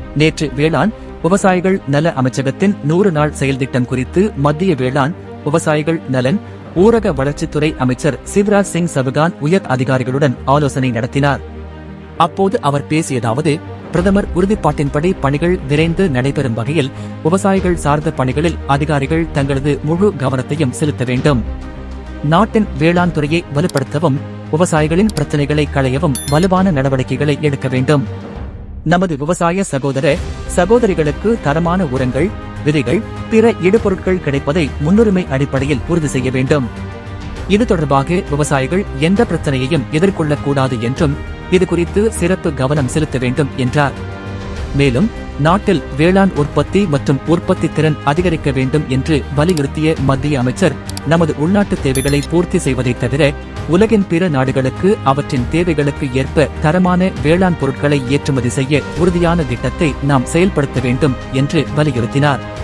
நேற்று வேளாண் விவசாயிகள் நல அமைச்சகத்தின் நூறு நாள் செயல் திட்டம் குறித்து மத்திய வேளாண் விவசாயிகள் நலன் ஊரக வளர்ச்சித்துறை அமைச்சர் சிவராஜ் சிங் சவுகான் உயர் அதிகாரிகளுடன் ஆலோசனை நடத்தினார் அப்போது அவர் பேசியதாவது பிரதமர் உறுதிப்பாட்டின்படி பணிகள் விரைந்து நடைபெறும் வகையில் விவசாயிகள் சார்ந்த பணிகளில் அதிகாரிகள் தங்களது முழு கவனத்தையும் செலுத்த வேண்டும் நாட்டின் வேளாண் துறையை வலுப்படுத்தவும் விவசாயிகளின் பிரச்சனைகளை களையவும் வலுவான நடவடிக்கைகளை எடுக்க வேண்டும் நமது விவசாய சகோதர சகோதரிகளுக்கு தரமான உரங்கள் விதைகள் பிற இடுபொருட்கள் கிடைப்பதை முன்னுரிமை அடிப்படையில் உறுதி செய்ய வேண்டும் இது தொடர்பாக விவசாயிகள் எந்த பிரச்சனையையும் எதிர்கொள்ளக்கூடாது என்றும் இது குறித்து சிறப்பு கவனம் செலுத்த வேண்டும் என்றார் மேலும் நாட்டில் வேளாண் உற்பத்தி மற்றும் உற்பத்தி திறன் அதிகரிக்க வேண்டும் என்று வலியுறுத்திய மத்திய அமைச்சர் நமது உள்நாட்டு தேவைகளை பூர்த்தி செய்வதைத் தவிர உலகின் பிற நாடுகளுக்கு அவற்றின் தேவைகளுக்கு ஏற்ப தரமான வேளாண் பொருட்களை ஏற்றுமதி செய்ய உறுதியான திட்டத்தை நாம் செயல்படுத்த வேண்டும் என்று வலியுறுத்தினார்